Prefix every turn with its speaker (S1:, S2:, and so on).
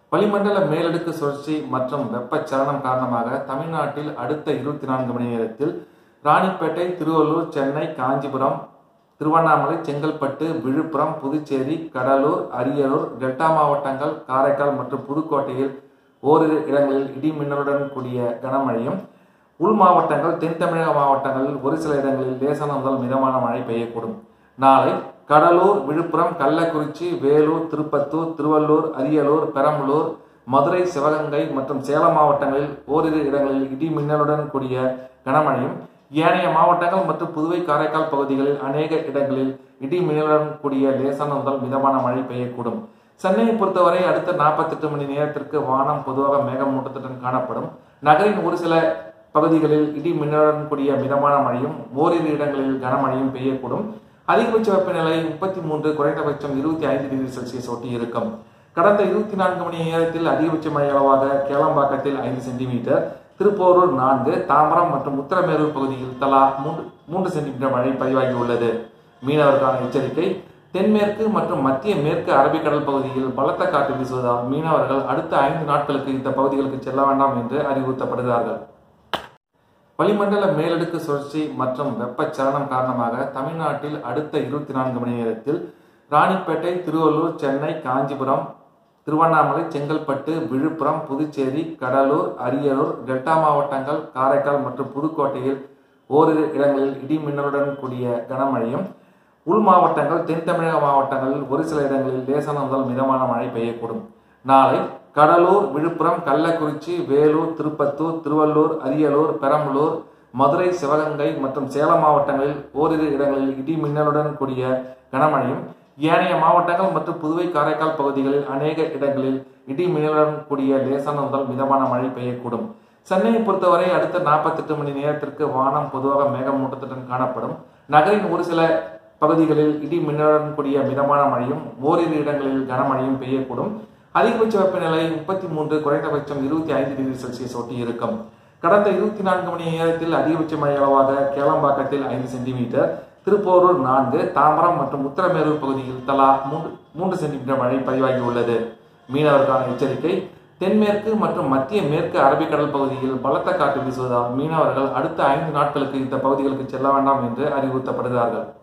S1: வளிமண்டல மேலடுக்கு சுழற்சி மற்றும் வெப்பச்சலனம் காரணமாக தமிழ்நாட்டில் அடுத்த இருபத்தி நான்கு மணி நேரத்தில் ராணிப்பேட்டை திருவள்ளூர் சென்னை காஞ்சிபுரம் திருவண்ணாமலை செங்கல்பட்டு விழுப்புரம் புதுச்சேரி கடலூர் அரியலூர் டெல்டா மாவட்டங்கள் காரைக்கால் மற்றும் புதுக்கோட்டையில் ஓரிரு இடங்களில் இடி மின்னலுடன் கூடிய கனமழையும் உள் மாவட்டங்கள் தென் தமிழக மாவட்டங்களில் ஒரு சில இடங்களில் லேசான முதல் மிதமான மழை பெய்யக்கூடும் நாளை கடலூர் விழுப்புரம் கள்ளக்குறிச்சி வேலூர் திருப்பத்தூர் திருவள்ளூர் அரியலூர் பெரம்பலூர் மதுரை சிவகங்கை மற்றும் சேலம் மாவட்டங்களில் ஓரிரு இடங்களில் இடி மின்னலுடன் கூடிய கனமழையும் ஏனைய மாவட்டங்கள் மற்றும் புதுவை காரைக்கால் பகுதிகளில் அநேக இடங்களில் இடி மின்னலுடன் கூடிய லேசான முதல் மிதமான மழை பெய்யக்கூடும் சென்னையை பொறுத்தவரை அடுத்த நாற்பத்தெட்டு மணி நேரத்திற்கு வானம் பொதுவாக மேகமூட்டத்துடன் காணப்படும் நகரின் ஒரு சில பகுதிகளில் இடி மின்னலுடன் கூடிய மிதமான மழையும் ஓரிரு இடங்களில் கனமழையும் பெய்யக்கூடும் அதிகபட்ச வெப்பநிலை முப்பத்தி மூன்று குறைந்தபட்சம் இருபத்தி ஐந்து டிகிரி செல்சியஸ் ஒட்டி இருக்கும் கடந்த இருபத்தி நான்கு மணி நேரத்தில் அதிகபட்ச மழை அளவாக கேளம்பாக்கத்தில் ஐந்து சென்டிமீட்டர் திருப்போரூர் நான்கு தாம்பரம் மற்றும் உத்தரமேரூர் பகுதியில் தலா மூன்று மூன்று சென்டிமீட்டர் மழை பதிவாகியுள்ளது மீனவருக்கான எச்சரிக்கை தென்மேற்கு மற்றும் மத்திய மேற்கு அரபிக்கடல் பகுதியில் பலத்த காற்று வீசுவதால் மீனவர்கள் அடுத்த ஐந்து நாட்களுக்கு இந்த பகுதிகளுக்கு செல்ல வேண்டாம் என்று அறிவுறுத்தப்படுகிறார்கள் வளிமண்டல மேலடுக்கு சுழற்சி மற்றும் வெப்பச்சலனம் காரணமாக தமிழ்நாட்டில் அடுத்த இருபத்தி நான்கு மணி நேரத்தில் ராணிப்பேட்டை திருவள்ளூர் சென்னை காஞ்சிபுரம் திருவண்ணாமலை செங்கல்பட்டு விழுப்புரம் புதுச்சேரி கடலூர் அரியலூர் டெல்டா மாவட்டங்கள் காரைக்கால் மற்றும் புதுக்கோட்டையில் ஓரிரு இடங்களில் இடி மின்னலுடன் கூடிய கனமழையும் உள் மாவட்டங்கள் தென் தமிழக மாவட்டங்களில் ஒரு சில இடங்களில் லேசான முதல் மிதமான மழை பெய்யக்கூடும் நாளை கடலூர் விழுப்புரம் கள்ளக்குறிச்சி வேலூர் திருப்பத்தூர் திருவள்ளூர் அரியலூர் பெரம்பலூர் மதுரை சிவகங்கை மற்றும் சேலம் மாவட்டங்களில் ஓரிரு இடங்களில் இடி மின்னலுடன் கூடிய கனமழையும் ஏனைய மாவட்டங்கள் மற்றும் புதுவை காரைக்கால் பகுதிகளில் அநேக இடங்களில் இடி மின்னலுடன் கூடிய லேசான முதல் மிதமான மழை பெய்யக்கூடும் சென்னையை பொறுத்தவரை அடுத்த நாற்பத்தெட்டு மணி நேரத்திற்கு வானம் பொதுவாக மேகமூட்டத்துடன் காணப்படும் நகரின் ஒரு சில பகுதிகளில் இடி மின்னலுடன் கூடிய மிதமான மழையும் ஓரிரு இடங்களில் கனமழையும் பெய்யக்கூடும் அதிகபட்ச வெப்பநிலை முப்பத்தி மூன்று குறைந்தபட்சம் இருபத்தி ஐந்து டிகிரி செல்சியஸ் ஒட்டி இருக்கும் கடந்த இருபத்தி நான்கு மணி நேரத்தில் அதிகபட்ச மழை அளவாக கேளம்பாக்கத்தில் ஐந்து சென்டிமீட்டர் திருப்போரூர் நான்கு தாம்பரம் மற்றும் உத்தரமேரூர் பகுதியில் தலா மூன்று மூன்று சென்டிமீட்டர் மழை பதிவாகியுள்ளது மீனவருக்கான எச்சரிக்கை தென்மேற்கு மற்றும் மத்திய மேற்கு அரபிக்கடல் பகுதியில் பலத்த காற்று வீசுவதால் மீனவர்கள் அடுத்த ஐந்து நாட்களுக்கு இந்த பகுதிகளுக்கு செல்ல வேண்டாம் என்று அறிவுறுத்தப்படுகிறார்கள்